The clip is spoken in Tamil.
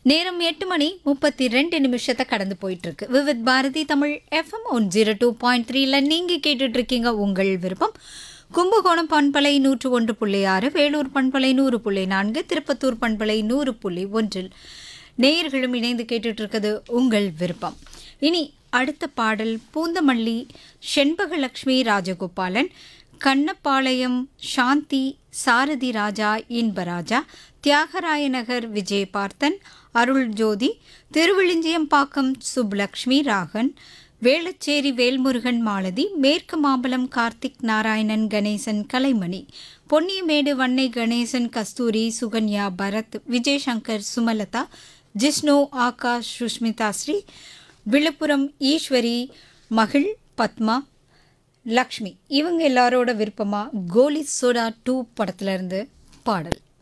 நேரம் எட்டு மணி முப்பத்தி ரெண்டு நிமிஷத்தை கடந்து போயிட்டு இருக்கு Vividh Bharati Tamil FM one zero two point த்ரீல நீங்கள் கேட்டுட்டு இருக்கீங்க உங்கள் விருப்பம் கும்பகோணம் பண்பலை நூற்று ஒன்று புள்ளி ஆறு வேலூர் பண்பலை நூறு புள்ளி நான்கு திருப்பத்தூர் பண்பலை நூறு புள்ளி ஒன்றில் நேயர்களும் இணைந்து கேட்டுட்டு இருக்குது உங்கள் விருப்பம் இனி அடுத்த பாடல் பூந்தமல்லி செண்பகலக்ஷ்மி ராஜகோபாலன் கண்ணப்பாளையம் சாந்தி சாரதி ராஜா இன்பராஜா தியாகராய நகர் விஜய் பார்த்தன் அருள் ஜோதி திருவிழிஞ்சியம்பாக்கம் சுப்லக்ஷ்மி ராகன் வேளச்சேரி வேல்முருகன் மாலதி மேற்கு மாம்பலம் கார்த்திக் நாராயணன் கணேசன் கலைமணி பொன்னியமேடு வன்னை கணேசன் கஸ்தூரி சுகன்யா பரத் விஜய் சங்கர் சுமலதா ஜிஷ்ணு ஆகாஷ் சுஷ்மிதா ஸ்ரீ விழுப்புரம் ஈஸ்வரி மகிழ் பத்மா லக்ஷ்மி இவங்க எல்லாரோட விருப்பமாக கோலி சோடா டூ படத்துல இருந்து பாடல்